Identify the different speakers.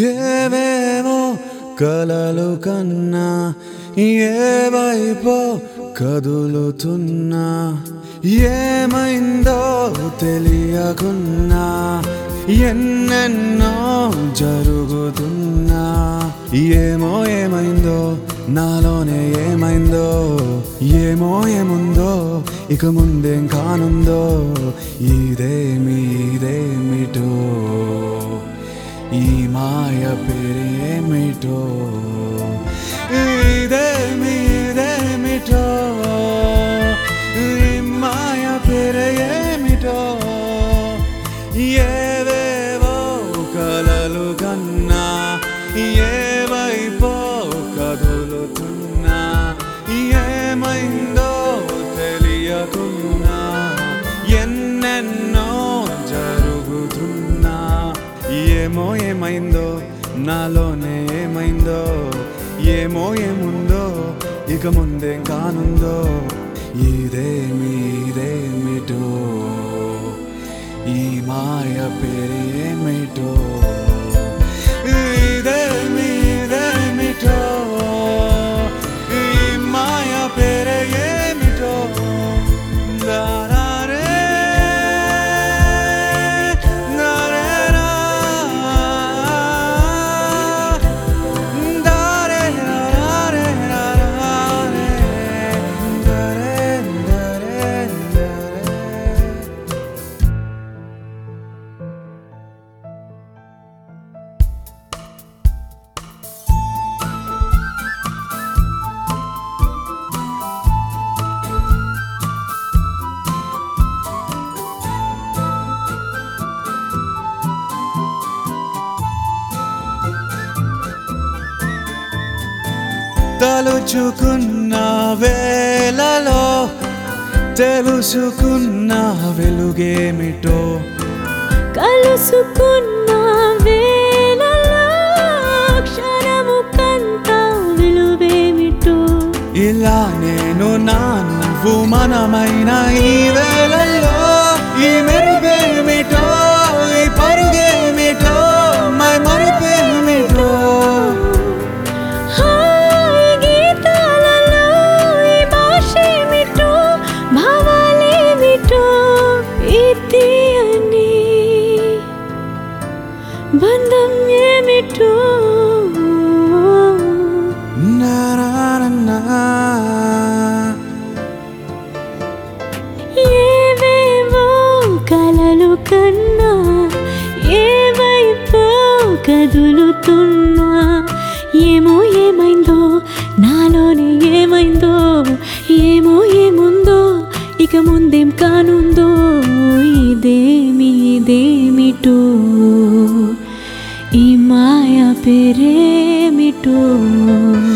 Speaker 1: ఏవేవో కలలు కన్నా ఏ వైపో కదులుతున్నా ఏమైందో తెలియకున్నా ఎన్నెన్నో జరుగుతున్నా ఏమో ఏమైందో నాలోనే ఏమైందో ఏమో ఏముందో ఇక ముందేం కానుందో ఇదేమి ఇదేమిటో ఈ మాయ పేరేమిటో ఇదేమి ఇదేమిటో ఈ మాయ పేరేమిటో ఏవేవో కలలు కన్నా ఏ వైపో కదులుతున్నా ఏమైందో తెలియకున్నా ఎన్నెన్నో జరుగుతున్నా ఏమో ఏమైందో నాలోనే ఏమైందో ఏమో ఏముందో ఇక ముందేం కానుందో ఇదేమి ఇదేమిటో ఈ మాయ పేరేమిటో ఇదేమి ఇదేమిటో ఈ మాయ పేరే ఏమిటో దారారే దారేరా దారే దారే దారే దారే దారే దారే తలుచుకున్న వేలలో తెలుసుకున్న వెలుగేమిటో
Speaker 2: కలుసుకున్న వేళలో క్షణము కంత విలువేమిటో
Speaker 1: ఇలా నేను నా నువ్వు మనమైన ఈ వేళల్లో ఈ మెరుగేమిటో ఈ పరుగేమిటో మై మరుపేమిటో
Speaker 2: హాయ్ గీతాలలో ఈ భాషేమిటో భావాలేమిటో ఈ తీయని బంధం ఏమిటో
Speaker 1: నా నా నా నా.
Speaker 2: ఏవేవో కలలు కన్నా ఏ వైపో కదులుతున్నా ఏమో ఏమైందో నాలోనే ఏమైందో ఏమో ఏముందో ఇక ముందేం కానుందో ఇదేమి ఇదేమిటో ఈ మాయ పేరేమిటో